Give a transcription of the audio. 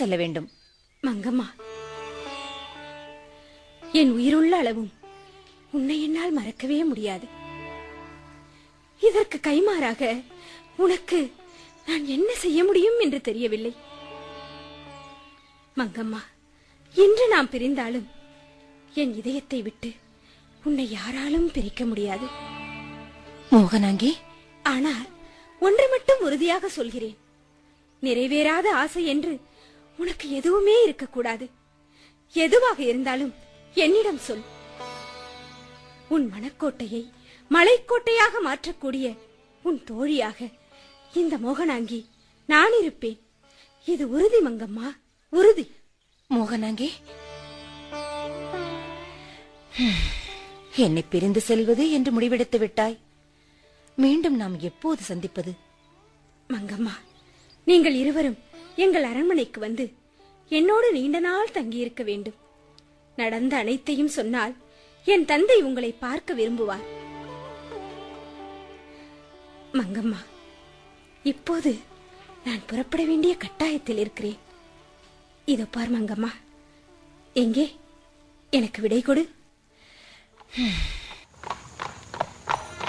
செல்ல வேண்டும் மங்கம்மா என் உயிருள்ள அளவும் உன்னை என்னால் மறக்கவே முடியாது இதற்கு கைமாறாக உனக்கு நான் என்ன செய்ய முடியும் என்று தெரியவில்லை மங்கம்மா இன்று நாம் பிரிந்தாலும் என் இதயத்தை விட்டு உன்னை யாராலும் பிரிக்க முடியாது மோகனாங்கி ஆனால் ஒன்று மட்டும் உறுதியாக சொல்கிறேன் நிறைவேறாத ஆசை என்று உனக்கு எதுவுமே இருக்கக்கூடாது எதுவாக இருந்தாலும் என்னிடம் சொல் உன் மனக்கோட்டையை மலைக்கோட்டையாக மாற்றக்கூடிய உன் தோழியாக இந்த மோகனாங்கி நான் இருப்பேன் இது உறுதி மங்கம்மா உறுதி மோகனாங்கி ஹம், என்னை பிரிந்து செல்வது என்று முடிவெடுத்து விட்டாய் மீண்டும் நாம் எப்போது சந்திப்பது மங்கம்மா நீங்கள் இருவரும் எங்கள் அரண்மனைக்கு வந்து என்னோடு நீண்ட நாள் தங்கியிருக்க வேண்டும் நடந்த அனைத்தையும் சொன்னால் என் தந்தை உங்களை பார்க்க விரும்புவார் மங்கம்மா இப்போது நான் புறப்பட வேண்டிய கட்டாயத்தில் இருக்கிறேன் இதோ பார் மங்கம்மா எங்கே எனக்கு விடை கொடு